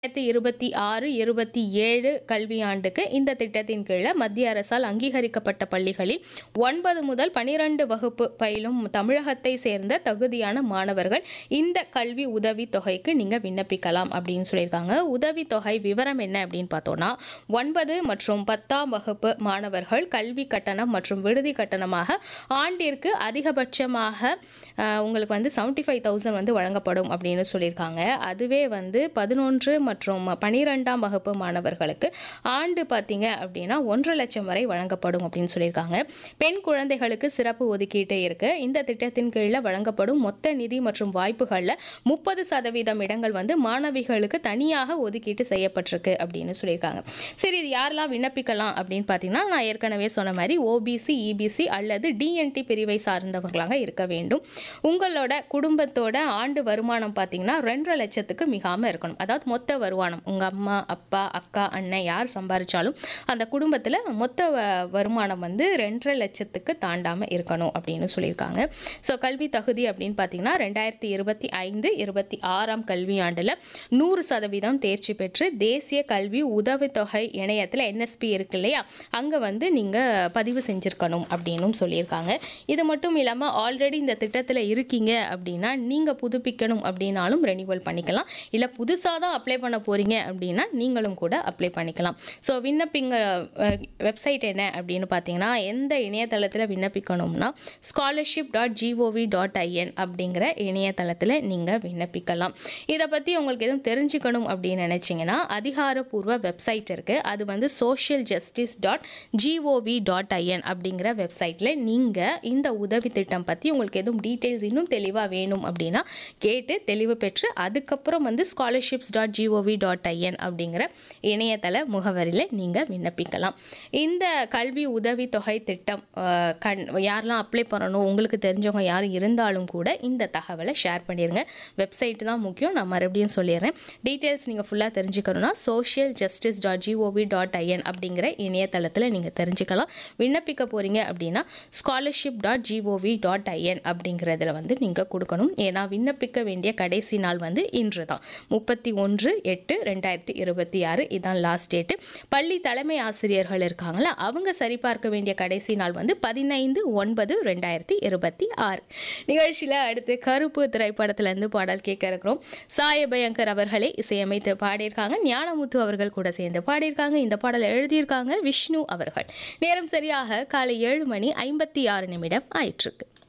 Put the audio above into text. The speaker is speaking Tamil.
ரெண்டாயிரத்தி இருபத்தி ஆறு இருபத்தி ஏழு கல்வியாண்டுக்கு இந்த திட்டத்தின் கீழே மத்திய அரசால் அங்கீகரிக்கப்பட்ட பள்ளிகளில் ஒன்பது முதல் பனிரெண்டு வகுப்பு பயிலும் தமிழகத்தை சேர்ந்த தகுதியான மாணவர்கள் இந்த கல்வி உதவி தொகைக்கு நீங்கள் விண்ணப்பிக்கலாம் அப்படின்னு சொல்லியிருக்காங்க உதவி தொகை விவரம் என்ன அப்படின்னு பார்த்தோன்னா ஒன்பது மற்றும் பத்தாம் வகுப்பு மாணவர்கள் கல்வி கட்டணம் மற்றும் விடுதி கட்டணமாக ஆண்டிற்கு அதிகபட்சமாக அஹ், உங்களுக்கு வந்து செவன்ட்டி ஃபைவ் தௌசண்ட் வந்து வழங்கப்படும் அப்படின்னு சொல்லியிருக்காங்க அதுவே வந்து பதினொன்று மற்றும் பனிரெண்டாம் வகுப்பு மாணவர்களுக்கு ஆண்டு பார்த்தீங்க அப்படின்னா ஒன்றரை லட்சம் வரை வழங்கப்படும் அப்படின்னு சொல்லியிருக்காங்க பெண் குழந்தைகளுக்கு சிறப்பு ஒதுக்கீட்டு இருக்கு இந்த திட்டத்தின் கீழே வழங்கப்படும் மொத்த நிதி மற்றும் வாய்ப்புகளில் முப்பது சதவீதம் இடங்கள் வந்து மாணவிகளுக்கு தனியாக ஒதுக்கீட்டு செய்யப்பட்டிருக்கு அப்படின்னு சொல்லியிருக்காங்க சரி இது யாரெல்லாம் விண்ணப்பிக்கலாம் அப்படின்னு பார்த்தீங்கன்னா நான் ஏற்கனவே சொன்ன மாதிரி ஓபிசி இபிசி அல்லது டிஎன்டி பிரிவை சார்ந்தவர்களாக இருக்க வேண்டும் உங்களோட குடும்பத்தோட ஆண்டு வருமானம் பார்த்தீங்கன்னா ரெண்டரை லட்சத்துக்கு மிகாமல் இருக்கணும் அதாவது மொத்த வருமானம் உங்கள் அம்மா அப்பா அக்கா அண்ணன் யார் சம்பாதிச்சாலும் அந்த குடும்பத்தில் மொத்த வ- வருமானம் வந்து ரெண்டரை லட்சத்துக்கு தாண்டாமல் இருக்கணும் அப்படின்னு சொல்லியிருக்காங்க ஸோ கல்வி தகுதி அப்படின்னு பார்த்தீங்கன்னா ரெண்டாயிரத்தி இருபத்தி ஐந்து இருபத்தி ஆறாம் கல்வியாண்டில் நூறு சதவீதம் தேர்ச்சி பெற்று தேசிய கல்வி உதவித்தொகை இணையத்தில் என்எஸ்பி இருக்கு இல்லையா அங்கே வந்து நீங்கள் பதிவு செஞ்சுருக்கணும் அப்படின்னும் சொல்லியிருக்காங்க இது மட்டும் இல்லாமல் ஆல்ரெடி இந்த திட்டத்தில் இருக்கீங்க அப்படின்னா நீங்கள் புதுப்பிக்கணும் அப்படின்னாலும் ரெனியூவல் பண்ணிக்கலாம் இல்லை புதுசாக தான் அப்ளை பண்ண போகிறீங்க அப்படின்னா நீங்களும் கூட அப்ளை பண்ணிக்கலாம் ஸோ விண்ணப்பிங்க வெப்சைட் என்ன அப்படின்னு பார்த்தீங்கன்னா எந்த இணையதளத்தில் விண்ணப்பிக்கணும்னா scholarship dot gov dot in அப்படிங்கிற இணையதளத்தில் நீங்கள் விண்ணப்பிக்கலாம் இதை பற்றி உங்களுக்கு எதுவும் தெரிஞ்சுக்கணும் அப்படின்னு நினச்சிங்கன்னா அதிகாரப்பூர்வ வெப்சைட் இருக்குது அது வந்து social justice dot gov dot in அப்படிங்கிற வெப்சைட்டில் நீங்கள் இந்த உதவி திட்டம் பற்றி உங்களுக்கு எதுவும் டீட்டெயில்ஸ் இன்னும் தெளிவாக வேணும் அப்படின்னா கேட்டு தெளிவு பெற்று அதுக்கப்புறம் வந்து scholarships dot gov dot in அப்படிங்கிற இணையதள முகவரியில் நீங்கள் விண்ணப்பிக்கலாம் இந்த கல்வி உதவி தொகை திட்டம் அஹ், கண் யாரெல்லாம் அப்ளை பண்ணணும் உங்களுக்கு தெரிஞ்சவங்க யாரும் இருந்தாலும் கூட இந்த தகவலை ஷேர் பண்ணிடுங்க வெப்சைட் தான் முக்கியம் நான் மறுபடியும் சொல்லிடுறேன் டீட்டெயில்ஸ் நீங்கள் ஃபுல்லாக தெரிஞ்சுக்கணும்னா social justice dot gov dot in அப்படிங்கிற இணையதளத்தில் நீங்கள் தெரிஞ்சுக்கலாம் விண்ணப்பிக்க போகிறீங்க அப்படின்னா scholarship dot gov dot in அப்படிங்கிறதுல வந்து நீங்கள் கொடுக்கணும் ஏன்னா விண்ணப்பிக்க வேண்டிய கடைசி நாள் வந்து இன்று தான் முப்பத்தி ஒன்று எட்டு ரெண்டாயிரத்தி இருபத்தி ஆறு இதான் லாஸ்ட் டேட்டு பள்ளி தலைமை ஆசிரியர்கள் இருக்காங்களா அவங்க சரிபார்க்க வேண்டிய கடைசி நாள் வந்து பதினைந்து ஒன்பது ரெண்டாயிரத்தி இருபத்தி ஆறு நிகழ்ச்சியில் அடுத்து கருப்பு திரைப்படத்திலேருந்து பாடல் கேட்க இருக்கிறோம் சாய பயங்கர் அவர்களே இசையமைத்து பாடியிருக்காங்க ஞானமுத்து அவர்கள் கூட சேர்ந்து பாடியிருக்காங்க இந்த பாடலை எழுதியிருக்காங்க விஷ்ணு அவர்கள் நேரம் சரியாக காலை ஏழு மணி ஐம்பத்தி ஆறு நிமிடம் ஆயிற்றுக்கு